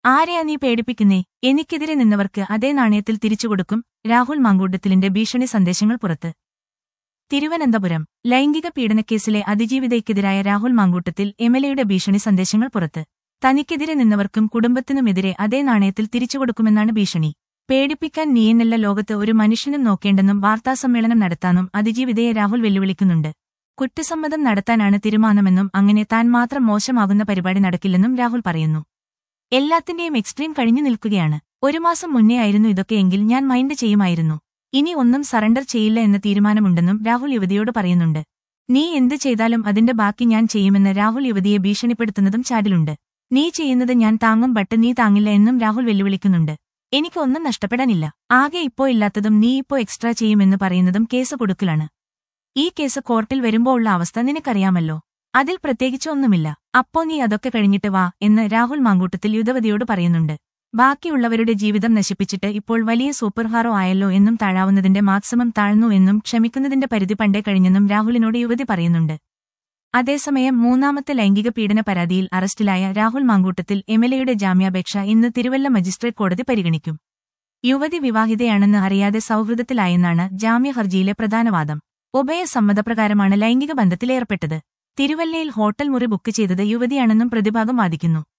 ആരെയാ നീ പേടിപ്പിക്കുന്നേ എനിക്കെതിരെ നിന്നവർക്ക് അതേ നാണയത്തിൽ തിരിച്ചുകൊടുക്കും രാഹുൽ മാങ്കൂട്ടത്തിലിന്റെ ഭീഷണി സന്ദേശങ്ങൾ പുറത്ത് തിരുവനന്തപുരം ലൈംഗിക പീഡനക്കേസിലെ അതിജീവിതയ്ക്കെതിരായ രാഹുൽ മാങ്കൂട്ടത്തിൽ എംഎൽഎയുടെ ഭീഷണി സന്ദേശങ്ങൾ പുറത്ത് തനിക്കെതിരെ നിന്നവർക്കും കുടുംബത്തിനുമെതിരെ അതേ നാണയത്തിൽ തിരിച്ചുകൊടുക്കുമെന്നാണ് ഭീഷണി പേടിപ്പിക്കാൻ നീയെന്നല്ല ലോകത്ത് ഒരു മനുഷ്യനും നോക്കേണ്ടെന്നും വാർത്താസമ്മേളനം നടത്താനും അതിജീവിതയെ രാഹുൽ വെല്ലുവിളിക്കുന്നുണ്ട് കുറ്റസമ്മതം നടത്താനാണ് തീരുമാനമെന്നും അങ്ങനെ താൻ മാത്രം മോശമാകുന്ന പരിപാടി നടക്കില്ലെന്നും രാഹുൽ പറയുന്നു എല്ലാത്തിന്റെയും എക്സ്ട്രീം കഴിഞ്ഞു നിൽക്കുകയാണ് ഒരു മാസം മുന്നേ ആയിരുന്നു ഇതൊക്കെയെങ്കിൽ ഞാൻ മൈൻഡ് ചെയ്യുമായിരുന്നു ഇനി ഒന്നും സറണ്ടർ ചെയ്യില്ല എന്ന തീരുമാനമുണ്ടെന്നും രാഹുൽ യുവതിയോട് പറയുന്നുണ്ട് നീ എന്ത് ചെയ്താലും അതിന്റെ ബാക്കി ഞാൻ ചെയ്യുമെന്ന് രാഹുൽ യുവതിയെ ഭീഷണിപ്പെടുത്തുന്നതും ചാടിലുണ്ട് നീ ചെയ്യുന്നത് ഞാൻ താങ്ങും ബട്ട് നീ താങ്ങില്ല എന്നും രാഹുൽ വെല്ലുവിളിക്കുന്നുണ്ട് എനിക്ക് ഒന്നും നഷ്ടപ്പെടാനില്ല ആകെ ഇപ്പോ ഇല്ലാത്തതും നീ ഇപ്പോ എക്സ്ട്രാ ചെയ്യുമെന്ന് പറയുന്നതും കേസ് കൊടുക്കലാണ് ഈ കേസ് കോർട്ടിൽ വരുമ്പോ ഉള്ള അവസ്ഥ നിനക്കറിയാമല്ലോ അതിൽ പ്രത്യേകിച്ച് ഒന്നുമില്ല അപ്പോ നീ അതൊക്കെ കഴിഞ്ഞിട്ട് വാ എന്ന് രാഹുൽ മാങ്കൂട്ടത്തിൽ യുവതിയോട് പറയുന്നുണ്ട് ബാക്കിയുള്ളവരുടെ ജീവിതം നശിപ്പിച്ചിട്ട് ഇപ്പോൾ വലിയ സൂപ്പർ ഹാറോ ആയല്ലോ എന്നും താഴാവുന്നതിന്റെ മാക്സിമം താഴ്ന്നു എന്നും ക്ഷമിക്കുന്നതിന്റെ പരിധി പണ്ടേ കഴിഞ്ഞെന്നും രാഹുലിനോട് യുവതി പറയുന്നുണ്ട് അതേസമയം മൂന്നാമത്തെ ലൈംഗിക പീഡന പരാതിയിൽ അറസ്റ്റിലായ രാഹുൽ മാങ്കൂട്ടത്തിൽ എംഎൽഎയുടെ ജാമ്യാപേക്ഷ ഇന്ന് തിരുവല്ല മജിസ്ട്രേറ്റ് കോടതി പരിഗണിക്കും യുവതി വിവാഹിതയാണെന്ന് അറിയാതെ സൗഹൃദത്തിലായെന്നാണ് ജാമ്യ ഹർജിയിലെ പ്രധാന വാദം ഉഭയ സമ്മതപ്രകാരമാണ് ലൈംഗിക ബന്ധത്തിലേർപ്പെട്ടത് തിരുവല്ലയിൽ ഹോട്ടൽ മുറി ബുക്ക് ചെയ്തത് യുവതിയാണെന്നും പ്രതിഭാഗം വാദിക്കുന്നു